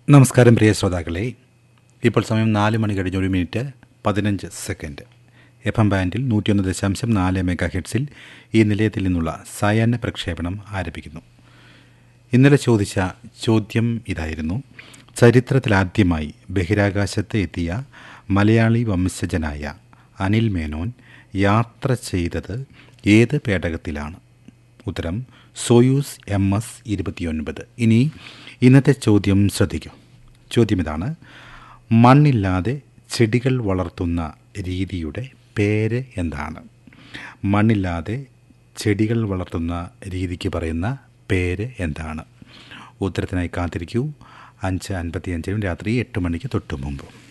നമസ്കാരം പ്രിയ ശ്രോതാക്കളെ ഇപ്പോൾ സമയം നാല് മണി കഴിഞ്ഞ് ഒരു മിനിറ്റ് പതിനഞ്ച് സെക്കൻഡ് എഫ് എം ബാൻഡിൽ നൂറ്റിയൊന്ന് ദശാംശം നാല് മെഗാ ഹെഡ്സിൽ ഈ നിലയത്തിൽ നിന്നുള്ള സായാഹ്ന പ്രക്ഷേപണം ആരംഭിക്കുന്നു ഇന്നലെ ചോദിച്ച ചോദ്യം ഇതായിരുന്നു ചരിത്രത്തിലാദ്യമായി ബഹിരാകാശത്ത് എത്തിയ മലയാളി വംശജനായ അനിൽ മേനോൻ യാത്ര ചെയ്തത് ഏത് പേടകത്തിലാണ് ഉത്തരം സോയൂസ് എം എസ് ഇരുപത്തിയൊൻപത് ഇനി ഇന്നത്തെ ചോദ്യം ശ്രദ്ധിക്കൂ ചോദ്യം ഇതാണ് മണ്ണില്ലാതെ ചെടികൾ വളർത്തുന്ന രീതിയുടെ പേര് എന്താണ് മണ്ണില്ലാതെ ചെടികൾ വളർത്തുന്ന രീതിക്ക് പറയുന്ന പേര് എന്താണ് ഉത്തരത്തിനായി കാത്തിരിക്കൂ അഞ്ച് അൻപത്തി അഞ്ചിനും രാത്രി എട്ട് മണിക്ക് തൊട്ടു മുമ്പ്